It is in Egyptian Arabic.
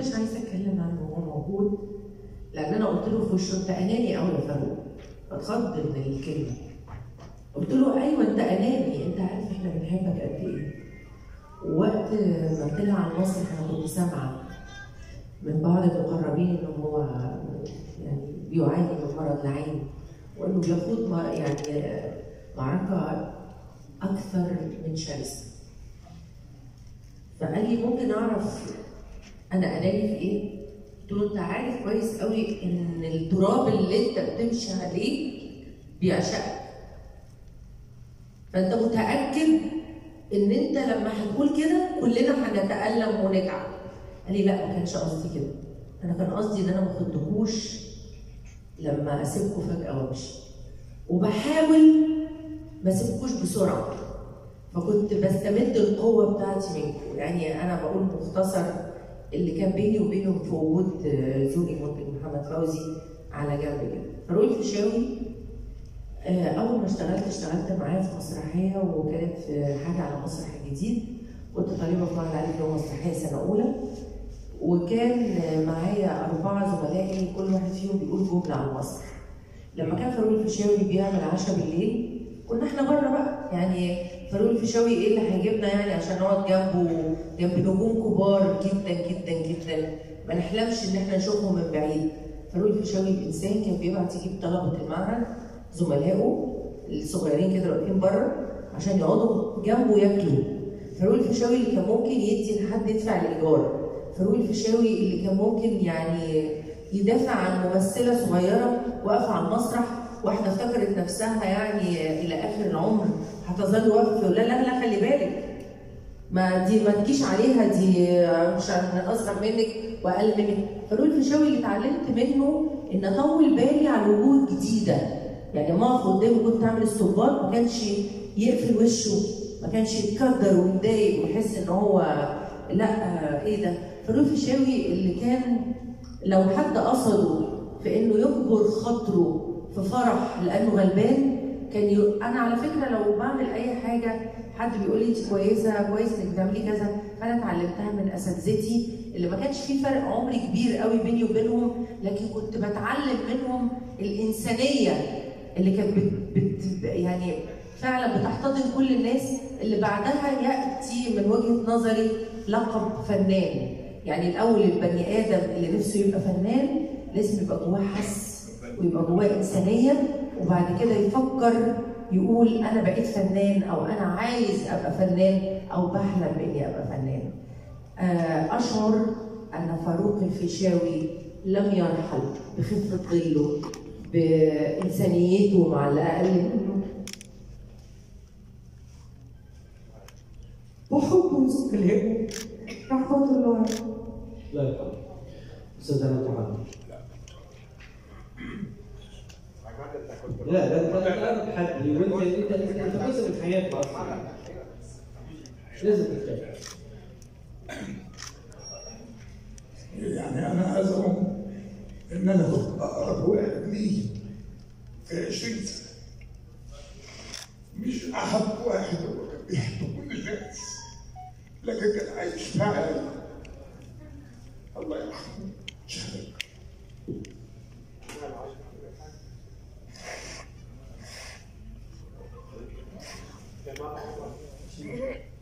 مش عايزه اتكلم عنه وهو موجود لان انا قلت له في وشه انت اناني قوي يا فاروق اتخض من الكلمه قلت له ايوه انت اناني انت عارف احنا بنحبك قد ايه ووقت ما طلع على المسرح انا كنت سامعه من بعض المقربين ان هو يعني بيعاني من مرض العين وانه بيخوض ما- يعني معركه اكثر من شرسه فقال لي ممكن اعرف انا اناني في ايه؟ قلت له انت عارف كويس قوي ان التراب اللي انت بتمشي عليه بيعشقك فانت متاكد ان انت لما هتقول كده كلنا هنتالم ونتعب قال لي لا ما كانش قصدي كده انا كان قصدي ان انا ما خدتكوش لما اسيبكم فجاه وامشي وبحاول ما اسيبكوش بسرعه فكنت بستمد القوه بتاعتي منكم يعني انا بقول مختصر اللي كان بيني وبينهم في وجود آه، زوجي المنتج محمد فوزي على جنب كده فاروق الفيشاوي آه، اول ما اشتغلت اشتغلت معاه في مسرحيه وكانت في حاجه على مسرح الجديد كنت طالبه في معهد عالي فنون مسرحيه سنه اولى وكان معايا أربعة زملائي كل واحد فيهم بيقول جملة على المسرح. لما كان فاروق الفيشاوي بيعمل عشاء بالليل كنا احنا بره بقى يعني فاروق الفيشاوي ايه اللي هيجيبنا يعني عشان نقعد جنبه جنب نجوم كبار جدا جدا جدا ما نحلمش ان احنا نشوفهم من بعيد. فاروق الفيشاوي الانسان كان بيبعت يجيب طلبه المعهد زملائه الصغيرين كده واقفين بره عشان يقعدوا جنبه ياكلوا. فاروق الفيشاوي اللي كان ممكن يدي لحد يدفع الايجار. فاروق الفيشاوي اللي كان ممكن يعني يدافع عن ممثله صغيره واقفه على المسرح واحده افتكرت نفسها يعني الى اخر العمر هتظل واقفه لا لا لا خلي بالك ما دي ما تجيش عليها دي مش انا اصغر منك واقل منك فاروق الفيشاوي اللي اتعلمت منه ان اطول بالي على وجوه جديده يعني ما اقف قدامه كنت اعمل استنباط ما كانش يقفل وشه ما كانش يتكدر ويتضايق ويحس ان هو لا ايه ده فاروق الفيشاوي اللي كان لو حد قصده في انه يجبر خاطره في فرح لانه غلبان كان ي... انا على فكره لو بعمل اي حاجه حد بيقول لي انت كويسه كويس انك بتعملي كذا فانا اتعلمتها من اساتذتي اللي ما كانش في فرق عمري كبير قوي بيني وبينهم لكن كنت بتعلم منهم الانسانيه اللي كانت بت... بت... يعني فعلا بتحتضن كل الناس اللي بعدها ياتي من وجهه نظري لقب فنان يعني الاول البني ادم اللي نفسه يبقى فنان لازم يبقى جواه حس ويبقى جواه انسانيه وبعد كده يفكر يقول انا بقيت فنان او انا عايز ابقى فنان او بحلم باني ابقى فنان. آه، اشعر ان فاروق الفيشاوي لم يرحل بخفه ظله بانسانيته مع الاقل منه وحب زملائه رحمة الله عليه لا يقال استاذ انا تعالى لا ده انت انت تحدي وانت انت انت جزء من حياتك اصلا لازم تتكلم يعني انا ازعم ان انا كنت اقرب واحد ليه في 20 سنه مش احب واحد هو كان بيحب كل الناس لكن كان عايش معايا الله يرحمه شهد جماعة